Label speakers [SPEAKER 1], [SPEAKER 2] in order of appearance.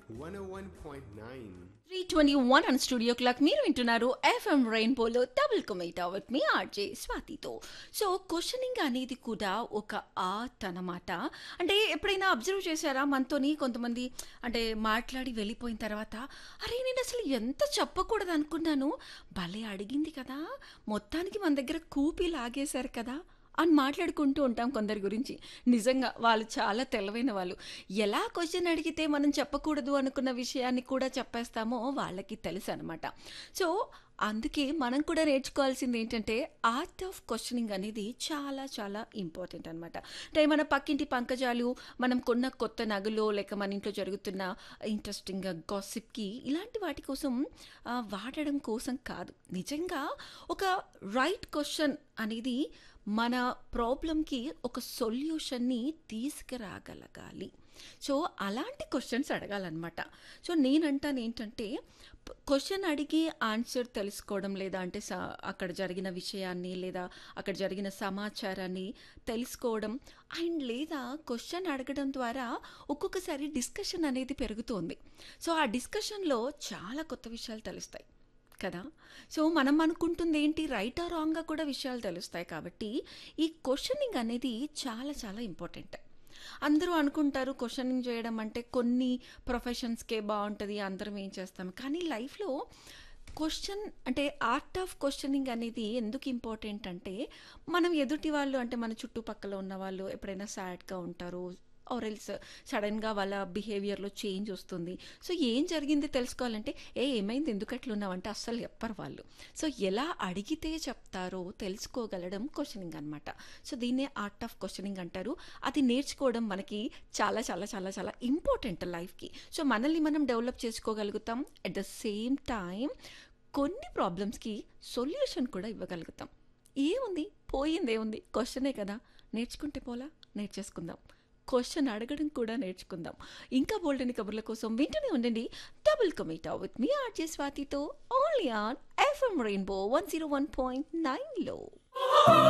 [SPEAKER 1] 101.9.
[SPEAKER 2] Three twenty one and studio clock మీరు వింటున్నారు FM రెయిన్బోలో డబుల్ కొమైటా విత్ మీ ఆర్జే స్వాతితో సో క్వశ్చనింగ్ అనేది కూడా ఒక ఆర్ట్ అన్నమాట అంటే ఎప్పుడైనా అబ్జర్వ్ చేశారా మనతోని కొంతమంది అంటే మాట్లాడి వెళ్ళిపోయిన తర్వాత అరే నేను అసలు ఎంత చెప్పకూడదు అనుకున్నాను భలే అడిగింది కదా మొత్తానికి మన దగ్గర కూపి లాగేశారు కదా అని మాట్లాడుకుంటూ ఉంటాం కొందరి గురించి నిజంగా వాళ్ళు చాలా తెలివైన వాళ్ళు ఎలా క్వశ్చన్ అడిగితే మనం చెప్పకూడదు అనుకున్న విషయాన్ని కూడా చెప్పేస్తామో వాళ్ళకి తెలుసు అనమాట సో అందుకే మనం కూడా నేర్చుకోవాల్సింది ఏంటంటే ఆర్ట్ ఆఫ్ క్వశ్చనింగ్ అనేది చాలా చాలా ఇంపార్టెంట్ అనమాట అంటే మన పక్కింటి పంకజాలు మనం కొన్న కొత్త నగలు లేక మన ఇంట్లో జరుగుతున్న ఇంట్రెస్టింగ్ గాసిప్కి ఇలాంటి వాటి కోసం ఆ, వాడడం కోసం కాదు నిజంగా ఒక రైట్ క్వశ్చన్ అనేది మన ప్రాబ్లంకి ఒక సొల్యూషన్ని తీసుకురాగలగాలి సో అలాంటి క్వశ్చన్స్ అడగాలన్నమాట సో నేనంటాను ఏంటంటే క్వశ్చన్ అడిగి ఆన్సర్ తెలుసుకోవడం లేదా అంటే స అక్కడ జరిగిన విషయాన్ని లేదా అక్కడ జరిగిన సమాచారాన్ని తెలుసుకోవడం అండ్ లేదా క్వశ్చన్ అడగడం ద్వారా ఒక్కొక్కసారి డిస్కషన్ అనేది పెరుగుతోంది సో ఆ డిస్కషన్లో చాలా కొత్త విషయాలు తెలుస్తాయి కదా సో మనం అనుకుంటుంది ఏంటి రైట్ ఆర్ రాంగ్గా కూడా విషయాలు తెలుస్తాయి కాబట్టి ఈ క్వశ్చనింగ్ అనేది చాలా చాలా ఇంపార్టెంట్ అందరూ అనుకుంటారు క్వశ్చనింగ్ చేయడం అంటే కొన్ని ప్రొఫెషన్స్కే బాగుంటుంది అందరం ఏం చేస్తాం కానీ లైఫ్లో క్వశ్చన్ అంటే ఆర్ట్ ఆఫ్ క్వశ్చనింగ్ అనేది ఎందుకు ఇంపార్టెంట్ అంటే మనం ఎదుటి వాళ్ళు అంటే మన చుట్టుపక్కల ఉన్న వాళ్ళు ఎప్పుడైనా సాడ్గా ఉంటారు ఆర్ ఎల్స్ సడన్గా వాళ్ళ బిహేవియర్లో చేంజ్ వస్తుంది సో ఏం జరిగింది తెలుసుకోవాలంటే ఏ ఏమైంది ఎందుకు అట్లున్నావంటే అస్సలు చెప్పరు వాళ్ళు సో ఎలా అడిగితే చెప్తారో తెలుసుకోగలడం క్వశ్చనింగ్ అనమాట సో దీన్నే ఆర్ట్ ఆఫ్ క్వశ్చనింగ్ అంటారు అది నేర్చుకోవడం మనకి చాలా చాలా చాలా చాలా ఇంపార్టెంట్ లైఫ్కి సో మనల్ని మనం డెవలప్ చేసుకోగలుగుతాం అట్ ద సేమ్ టైం కొన్ని ప్రాబ్లమ్స్కి సొల్యూషన్ కూడా ఇవ్వగలుగుతాం ఏముంది పోయింది ఏముంది క్వశ్చనే కదా నేర్చుకుంటే పోలా నేర్చేసుకుందాం క్వశ్చన్ అడగడం కూడా నేర్చుకుందాం ఇంకా బోల్డని కబుర్ల కోసం వింటూనే ఉండండి డబుల్ కమిటా విత్ మీ ఆర్జే స్వాతితో only on FM rainbow one zero one point నైన్లో